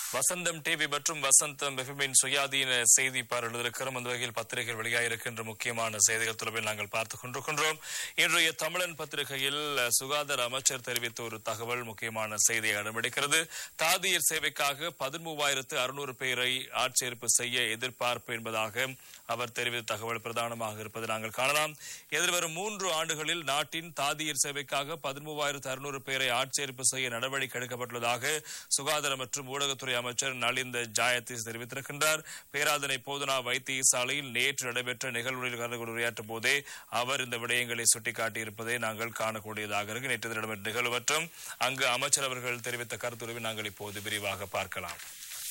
வசந்தம் TV மற்றும் வசந்தம் எஃப்எம்மின் சுயாதீன செய்தி பார்வையிடுவதற்கும் அந்த வகையில் பத்திரிகைகள் வெளியாகிருக்கின்ற முக்கியமான செய்திகள் தொடர்பில் நாங்கள் பார்த்துக் கொண்டிருக்கின்றோம் இன்றைய தமிழன் பத்திரிகையில் அஹ், சுகாதார அமைச்சர் தெரிவித்த ஒரு தகவல் முக்கியமான செய்தியை இடம்பிடிக்கிறது தாதியர் சேவைக்காக பதிமூவாயிரத்து அறுநூறு பேரை ஆட்சேர்ப்பு செய்ய எதிர்பார்ப்பு என்பதாக அவர் தெரிவித்த தகவல் பிரதானமாக இருப்பதை நாங்கள் காணலாம் எதிர்வரும் மூன்று ஆண்டுகளில் நாட்டின் தாதியர் சேவைக்காக பதிமூவாயிரத்து அறுநூறு பேரை ஆட்சேர்ப்பு செய்ய நடவடிக்கை எடுக்கப்பட்டுள்ளதாக சுகாதார மற்றும் ஊடகத்துறை அமைச்சர் நலிந்த ஜாயதீஸ் தெரிவித்திருக்கின்றார் பேராதனை போதனா வைத்தியசாலையில் நேற்று நடைபெற்ற நிகழ்வுகளில் கலந்து கொண்டு உரையாற்றும் போதே அவர் இந்த விடயங்களை சுட்டிக்காட்டியிருப்பதை நாங்கள் காணக்கூடியதாக இருக்கு நேற்று நடைபெற்ற நிகழ்வு மற்றும் அங்கு அமைச்சர் அவர்கள் தெரிவித்த கருத்துரைவை நாங்கள் இப்போது விரிவாக பார்க்கலாம்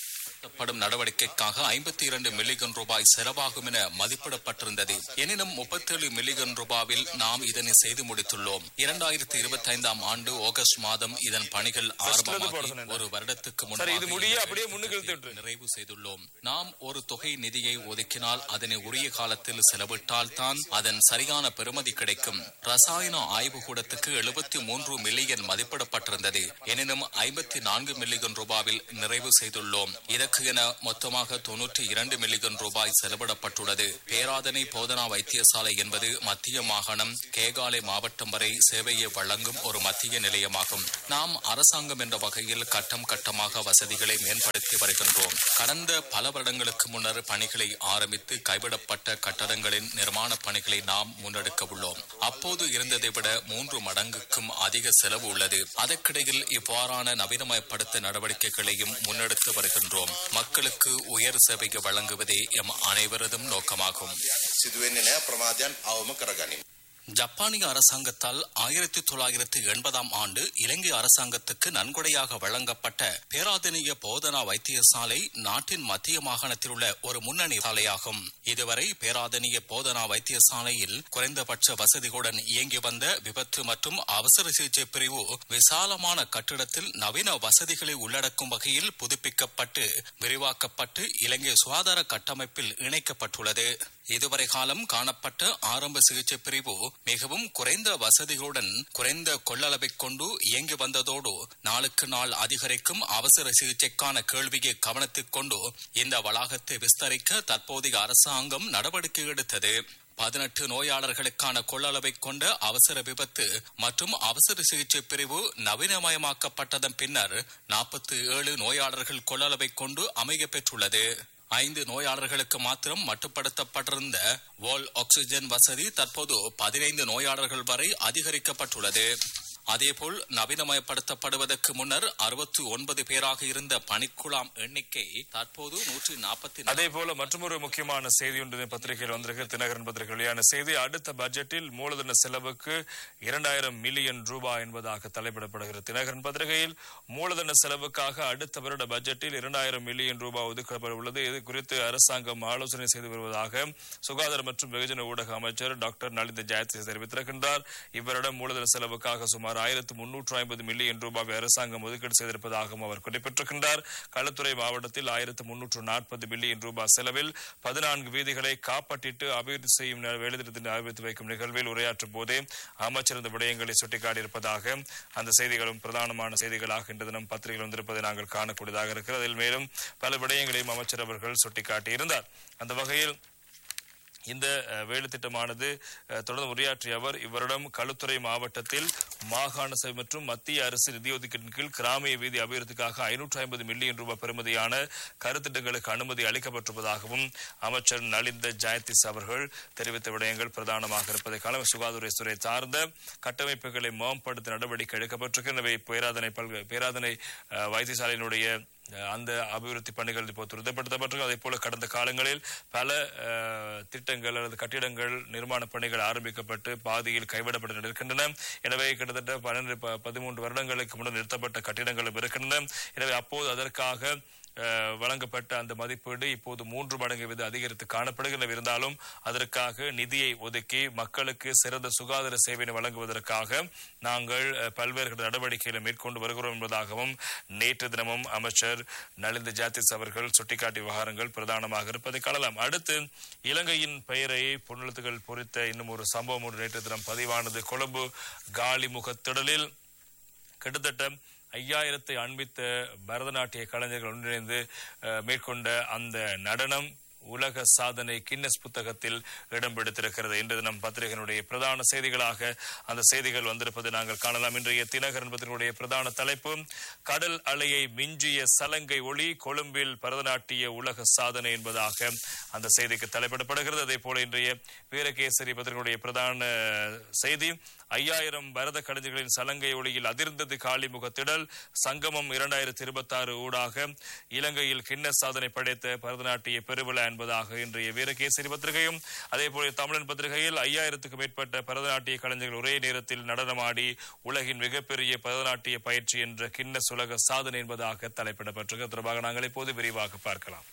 படும் நடவடிக்கைக்காக ஐம்பத்தி இரண்டு மில்லியன் ரூபாய் செலவாகும் என மதிப்பிடப்பட்டிருந்தது எனினும் முப்பத்தேழு மில்லியன் ரூபாவில் நாம் இதனை செய்து முடித்துள்ளோம் இரண்டாயிரத்தி இருபத்தி ஐந்தாம் ஆண்டு ஆகஸ்ட் மாதம் இதன் பணிகள் போட ஆரம்பமாகி சொன்னேன். ஒரு வருடத்துக்கு சரி, இது முன்பாக முடிய இந்த அப்படியே முன்னுக்கு இழுத்து திட்டத்தை விட்டுரு. நிறைவு செய்துள்ளோம் நாம் ஒரு தொகை நிதியை ஒதுக்கினால் அதனை உரிய காலத்தில் செலவிட்டால் தான் அதன் சரியான பெறுமதி கிடைக்கும் ரசாயன ஆய்வு கூடத்துக்கு எழுபத்தி மூன்று மில்லியன் மதிப்பிடப்பட்டிருந்தது எனினும் ஐம்பத்தி நான்கு மில்லியன் ரூபாவில் நிறைவு செய்துள்ளோம் இதற்கு என மொத்தமாக தொன்னூற்றி இரண்டு மில்லியன் ரூபாய் செலவிடப்பட்டுள்ளது பேராதனை போதனா வைத்தியசாலை என்பது மத்திய மாகாணம் கேகாலை மாவட்டம் வரை சேவையை வழங்கும் ஒரு மத்திய நிலையமாகும் நாம் அரசாங்கம் என்ற வகையில் கட்டம் கட்டமாக வசதிகளை மேம்படுத்தி வருகின்றோம் கடந்த பல வருடங்களுக்கு முன்னர் பணிகளை ஆரம்பித்து கைவிடப்பட்ட கட்டடங்களின் நிர்மாண பணிகளை நாம் முன்னெடுக்க உள்ளோம் அப்போது இருந்ததை விட மூன்று மடங்குக்கும் அதிக செலவு உள்ளது அதற்கிடையில் இவ்வாறான நவீனமயப்படுத்த நடவடிக்கைகளையும் முன்னெடுத்து வருகின்றோம் மக்களுக்கு உயர் சேவையை வழங்குவதே எம் அனைவரதும் நோக்கமாகும் සිදුවෙන්නේ නෑ ප්‍රමාදයන් අවම කරගනින්. ஜப்பானிய அரசாங்கத்தால் ஆயிரத்தி தொள்ளாயிரத்தி எண்பதாம் ஆண்டு இலங்கை அரசாங்கத்துக்கு நன்கொடையாக வழங்கப்பட்ட பேராதனிய போதனா வைத்தியசாலை நாட்டின் மத்திய மாகாணத்தில் உள்ள ஒரு முன்னணி சாலையாகும் இதுவரை பேராதனிய போதனா வைத்தியசாலையில் குறைந்தபட்ச வசதிகளுடன் இயங்கி வந்த விபத்து மற்றும் அவசர சிகிச்சை பிரிவு விசாலமான கட்டிடத்தில் நவீன வசதிகளை உள்ளடக்கும் வகையில் புதுப்பிக்கப்பட்டு விரிவாக்கப்பட்டு இலங்கை சுகாதார கட்டமைப்பில் இணைக்கப்பட்டுள்ளது இதுவரை காலம் காணப்பட்ட ஆரம்ப சிகிச்சை பிரிவு மிகவும் குறைந்த வசதிகளுடன் குறைந்த கொள்ளளவை கொண்டு இயங்கி வந்ததோடு நாளுக்கு நாள் அதிகரிக்கும் அவசர சிகிச்சைக்கான கேள்வியை கவனத்தில் கொண்டு இந்த வளாகத்தை விஸ்தரிக்க தற்போதைய அரசாங்கம் நடவடிக்கை எடுத்தது பதினெட்டு நோயாளர்களுக்கான கொள்ளளவை கொண்ட அவசர விபத்து மற்றும் அவசர சிகிச்சை பிரிவு நவீனமயமாக்கப்பட்டதன் பின்னர் நாற்பத்தி ஏழு நோயாளர்கள் கொள்ளளவை கொண்டு அமைய பெற்றுள்ளது ஐந்து நோயாளர்களுக்கு மாத்திரம் மட்டுப்படுத்தப்பட்டிருந்த வால் ஆக்சிஜன் வசதி தற்போது பதினைந்து நோயாளர்கள் வரை அதிகரிக்கப்பட்டுள்ளது அதேபோல் நவீனமயப்படுத்தப்படுவதற்கு முன்னர் அறுபத்தி ஒன்பது பேராக இருந்த பணிக்குழாம் எண்ணிக்கை தற்போது நூற்றி நாற்பத்தி அதே போல மற்றொரு முக்கியமான செய்தி ஒன்று இந்த பத்திரிகையில் வந்திருக்கு தினகரன் பத்திரிகை வெளியான செய்தி அடுத்த பட்ஜெட்டில் மூலதன செலவுக்கு இரண்டாயிரம் மில்லியன் ரூபாய் என்பதாக தலைப்பிடப்படுகிறது தினகரன் பத்திரிகையில் மூலதன செலவுக்காக அடுத்த வருட பட்ஜெட்டில் இரண்டாயிரம் மில்லியன் ரூபாய் ஒதுக்கப்பட உள்ளது இது குறித்து அரசாங்கம் ஆலோசனை செய்து வருவதாக சுகாதார மற்றும் வெகுஜன ஊடக அமைச்சர் டாக்டர் நலிந்த ஜெயத்சி தெரிவித்திருக்கின்றார் இவ்வருடம் மூலதன செலவுக்காக சுமார் ஆயிரத்து முன்னூற்று ஐம்பது மில்லியன் ரூபாய் அரசாங்கம் ஒதுக்கீடு செய்திருப்பதாகவும் அவர் குறிப்பிட்டிருக்கின்றார் களுத்துறை மாவட்டத்தில் ஆயிரத்து முன்னூற்று நாற்பது மில்லியன் ரூபாய் செலவில் பதினான்கு வீதிகளை காப்பற்றிட்டு அபிவிருத்தி செய்யும் வேலைத்திட்டத்தை ஆரம்பித்து வைக்கும் நிகழ்வில் உரையாற்றும் போதே அமைச்சர் இந்த விடயங்களை சுட்டிக்காட்டியிருப்பதாக அந்த செய்திகளும் பிரதானமான செய்திகளாக இன்று தினம் பத்திரிகையில் வந்திருப்பதை நாங்கள் காணக்கூடியதாக இருக்கிறது அதில் மேலும் பல விடயங்களையும் அமைச்சர் அவர்கள் சுட்டிக்காட்டியிருந்தார் அந்த வகையில் இந்த அஹ், வேலை திட்டமானது அஹ், தொடர்ந்து உரையாற்றிய அவர் இவரிடம் களுத்துறை மாவட்டத்தில் மாகாண சபை மற்றும் மத்திய அரசு நிதி ஒதுக்கீட்டின் கீழ் கிராமிய வீதி அபிவிருத்திக்காக ஐநூற்று ஐம்பது மில்லியன் ரூபாய் பெறுமதியான கருத்திட்டங்களுக்கு அனுமதி அளிக்கப்பட்டிருப்பதாகவும் அமைச்சர் நலிந்த ஜெயதிஸ் அவர்கள் தெரிவித்த விடயங்கள் பிரதானமாக இருப்பதை காண சுகாதாரத்துறை சார்ந்த கட்டமைப்புகளை மேம்படுத்த நடவடிக்கை எடுக்கப்பட்டிருக்கிறது எனவே பேராதனை பல்க பேராதனை அஹ், வைத்தியசாலையினுடைய அஹ் அந்த அபிவிருத்தி பணிகள் இப்போ துரிதப்படுத்தப்பட்டிருக்கு அதே போல கடந்த காலங்களில் பல அஹ், திட்டங்கள் அல்லது கட்டிடங்கள் நிர்மாண பணிகள் ஆரம்பிக்கப்பட்டு பாதியில் கைவிடப்பட்டு இருக்கின்றன எனவே கிட்டத்தட்ட பன்னெண்டு ப- பதிமூன்று வருடங்களுக்கு முன்னர் நிறுத்தப்பட்ட கட்டிடங்களும் இருக்கின்றன எனவே அப்போது அதற்காக அஹ், வழங்கப்பட்ட அந்த மதிப்பீடு இப்போது மூன்று மடங்கு வீத அதிகரித்து காணப்படுகிறது இருந்தாலும் அதற்காக நிதியை ஒதுக்கி மக்களுக்கு சிறந்த சுகாதார சேவையை வழங்குவதற்காக நாங்கள் அஹ், பல்வேறு நடவடிக்கைகளை மேற்கொண்டு வருகிறோம் என்பதாகவும் நேற்று தினமும் அமைச்சர் நலிந்த ஜாத்திஸ் அவர்கள் சுட்டிக்காட்டிய விவகாரங்கள் பிரதானமாக இருப்பதை காணலாம் அடுத்து இலங்கையின் பெயரை பொன்னெழுத்துகள் பொறித்த இன்னும் ஒரு சம்பவம் ஒன்று நேற்று தினம் பதிவானது கொழும்பு காலிமுகத் திடலில் கிட்டத்தட்ட ஐயாயிரத்தை அண்பித்த பரதநாட்டிய கலைஞர்கள் ஒன்றிணைந்து அஹ், மேற்கொண்ட அந்த நடனம் உலக சாதனை கின்னஸ் புத்தகத்தில் இடம் பிடித்திருக்கிறது இன்று தினம் பத்திரிகையினுடைய பிரதான செய்திகளாக அந்த செய்திகள் வந்திருப்பதை நாங்கள் காணலாம் இன்றைய தினகரன் பத்திரிகையுடைய பிரதான தலைப்பு கடல் அலையை மிஞ்சிய சலங்கை ஒளி கொழும்பில் பரதநாட்டிய உலக சாதனை என்பதாக அந்த செய்திக்கு தலைப்பிடப்படுகிறது அதே போல இன்றைய வீரகேசரி பத்திரிகையுடைய பிரதான செய்தி ஐயாயிரம் பரத கலைஞர்களின் சலங்கை ஒளியில் அதிர்ந்தது காளிமுகத்திடல் சங்கமம் இரண்டாயிரத்தி இருபத்தி ஆறு ஊடாக இலங்கையில் கின்னஸ் சாதனை படைத்த பரதநாட்டிய பெருவிழா என்பதாக இன்றைய வீரகேசரி பத்திரிகையும் அதே போல தமிழன் பத்திரிகையில் ஐயாயிரத்துக்கும் மேற்பட்ட பரதநாட்டிய கலைஞர்கள் ஒரே நேரத்தில் நடனமாடி உலகின் மிகப்பெரிய பரதநாட்டிய பயிற்சி என்ற கின்னஸ் உலக சாதனை என்பதாக தலைப்பிடப்பட்டிருக்கிறது தொடர்பாக நாங்கள் இப்போது விரிவாக பார்க்கலாம்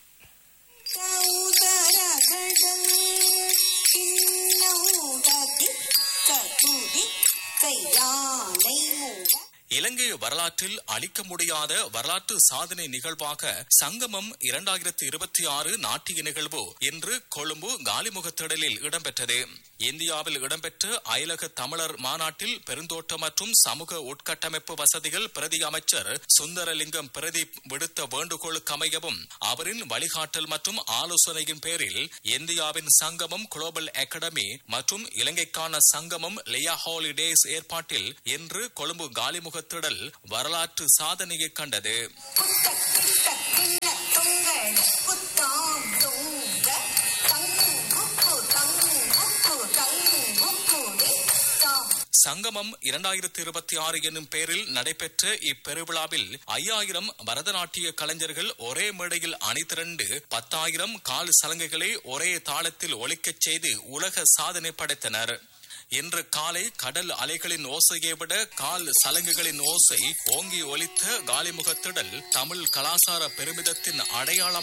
கிண்ணூடதி கதுரி கையானை மூட இலங்கை வரலாற்றில் அளிக்க முடியாத வரலாற்று சாதனை நிகழ்வாக சங்கமம் இரண்டாயிரத்தி இருபத்தி ஆறு நாட்டிய நிகழ்வு இன்று கொழும்பு காலிமுகத்திடலில் இடம்பெற்றது இந்தியாவில் இடம்பெற்ற அயலக தமிழர் மாநாட்டில் பெருந்தோட்டம் மற்றும் சமூக உட்கட்டமைப்பு வசதிகள் பிரதி அமைச்சர் சுந்தரலிங்கம் பிரதீப் விடுத்த வேண்டுகோளுக்கு அமையவும் அவரின் வழிகாட்டல் மற்றும் ஆலோசனையின் பேரில் இந்தியாவின் சங்கமம் குளோபல் அகாடமி மற்றும் இலங்கைக்கான சங்கமம் லியா ஹாலிடேஸ் ஏற்பாட்டில் இன்று கொழும்பு காலிமுகத்திடல் வரலாற்று சாதனையை கண்டது புத்த கிட்ட கிண்ண தொங்கல் புத்தாம் தொங்க தங்கு புப்பு தங்கு புப்பு தங்கு புப்பு தாம் சங்கமம் இரண்டாயிரத்தி இருபத்தி ஆறு எனும் பெயரில் நடைபெற்ற இப்பெருவிழாவில் ஐயாயிரம் பரதநாட்டிய கலைஞர்கள் ஒரே மேடையில் அணிதிரண்டு பத்தாயிரம் கால் சலங்கைகளை ஒரே தாளத்தில் ஒலிக்கச் செய்து உலக சாதனை படைத்தனர் இன்று காலை கடல் அலைகளின் ஓசையை விட கால் சலங்குகளின் ஓசை ஓங்கி ஒலித்த காலிமுகத்திடல் தமிழ் கலாசார பெருமிதத்தின் அடையாளமாக